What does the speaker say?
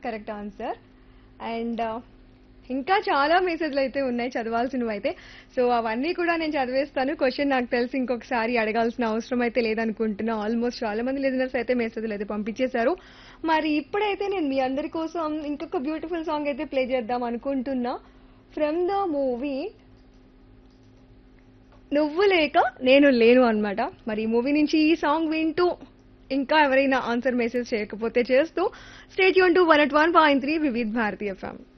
correct answer and ఇంకా చాలా మెసేజ్లు అయితే ఉన్నాయి చదవాల్సినవి అయితే సో అవన్నీ కూడా నేను చదివేస్తాను క్వశ్చన్ నాకు తెలిసి ఇంకొకసారి అడగాల్సిన అవసరం అయితే లేదనుకుంటున్నా ఆల్మోస్ట్ చాలా మంది లిజనర్స్ అయితే మెసేజ్లు అయితే పంపించేశారు మరి ఇప్పుడైతే నేను మీ అందరి కోసం ఇంకొక బ్యూటిఫుల్ సాంగ్ అయితే ప్లే చేద్దాం అనుకుంటున్నా ఫ్రమ్ ద మూవీ నువ్వు లేక నేను లేను అన్నమాట మరి ఈ మూవీ నుంచి ఈ సాంగ్ వింటూ ఇంకా ఎవరైనా ఆన్సర్ మెసేజ్ చేయకపోతే చేస్తూ స్టేట్ యూన్ two one at one point three Vividh Bharati FM